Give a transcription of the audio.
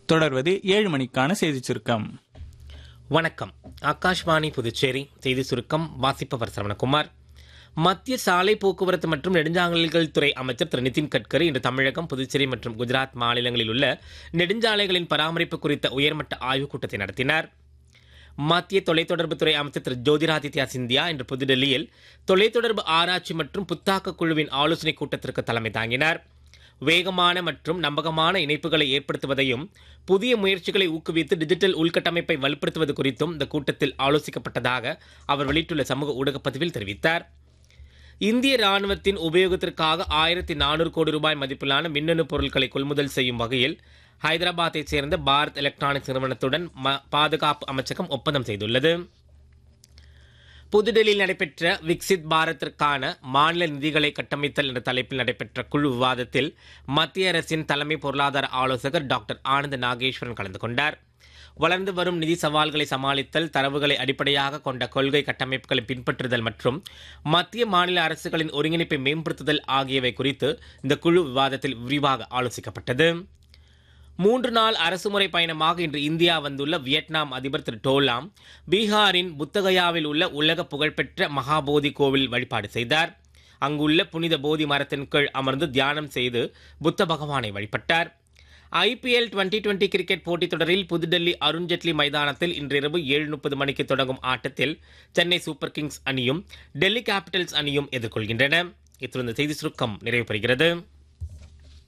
தொடர்வது ஏழு மணிக்கான செய்திச் சுருக்கம் வணக்கம் ஆகாஷ்வாணி புதுச்சேரி செய்தி சுருக்கம் வாசிப்பவர் சரவணகுமார் மத்திய சாலை போக்குவரத்து மற்றும் நெடுஞ்சாலைகள் துறை அமைச்சர் திரு நிதின் கட்கரி இன்று தமிழகம் புதுச்சேரி மற்றும் குஜராத் மாநிலங்களில் உள்ள நெடுஞ்சாலைகளின் பராமரிப்பு குறித்த உயர்மட்ட ஆய்வுக் கூட்டத்தை நடத்தினார் மத்திய தொலைத்தொடர்புத்துறை அமைச்சர் திரு ஜோதிராதித்யா சிந்தியா இன்று புதுடெல்லியில் தொலைத்தொடர்பு ஆராய்ச்சி மற்றும் புத்தாக்க குழுவின் ஆலோசனைக் கூட்டத்திற்கு தலைமை தாங்கினார் வேகமான மற்றும் நம்பகமான இணைப்புகளை ஏற்படுத்துவதையும் புதிய முயற்சிகளை ஊக்குவித்து டிஜிட்டல் உள்கட்டமைப்பை வலுப்படுத்துவது குறித்தும் இந்த கூட்டத்தில் ஆலோசிக்கப்பட்டதாக அவர் வெளியிட்டுள்ள சமூக ஊடகப் பதிவில் தெரிவித்தார் இந்திய ராணுவத்தின் உபயோகத்திற்காக ஆயிரத்தி நானூறு கோடி ரூபாய் மதிப்பிலான மின்னணு பொருட்களை கொள்முதல் செய்யும் வகையில் ஹைதராபாத்தைச் சேர்ந்த பாரத் எலக்ட்ரானிக்ஸ் நிறுவனத்துடன் ம- பாதுகாப்பு அமைச்சகம் ஒப்பந்தம் செய்துள்ளது புதுடெல்லியில் நடைபெற்ற விக்சித் பாரத்திற்கான மாநில நிதிகளை கட்டமைத்தல் என்ற தலைப்பில் நடைபெற்ற குழு விவாதத்தில் மத்திய அரசின் தலைமை பொருளாதார ஆலோசகர் டாக்டர் ஆனந்த் நாகேஸ்வரன் கலந்து கொண்டார் வளர்ந்து வரும் நிதி சவால்களை சமாளித்தல் தரவுகளை அடிப்படையாக கொண்ட கொள்கை கட்டமைப்புகளை பின்பற்றுதல் மற்றும் மத்திய மாநில அரசுகளின் ஒருங்கிணைப்பை மேம்படுத்துதல் ஆகியவை குறித்து இந்த குழு விவாதத்தில் விரிவாக ஆலோசிக்கப்பட்டது மூன்று நாள் அரசுமுறை பயணமாக இன்று இந்தியா வந்துள்ள வியட்நாம் அதிபர் திரு டோலாம் பீகாரின் புத்தகயாவில் உள்ள உலக புகழ்பெற்ற மகாபோதி கோவில் வழிபாடு செய்தார் அங்குள்ள புனித போதி மரத்தின் கீழ் அமர்ந்து தியானம் செய்து புத்த பகவானை வழிபட்டார் ஐபிஎல் டுவெண்டி டுவெண்டி கிரிக்கெட் போட்டித் தொடரில் புதுடெல்லி அருண்ஜேட்லி மைதானத்தில் இன்றிரவு ஏழு முப்பது மணிக்கு தொடங்கும் ஆட்டத்தில் சென்னை சூப்பர் கிங்ஸ் அணியும் டெல்லி கேபிட்டல்ஸ் அணியும் எதிர்கொள்கின்றன இத்துடன் இந்த செய்தி சுருக்கம் நிறைவு பெறுகிறது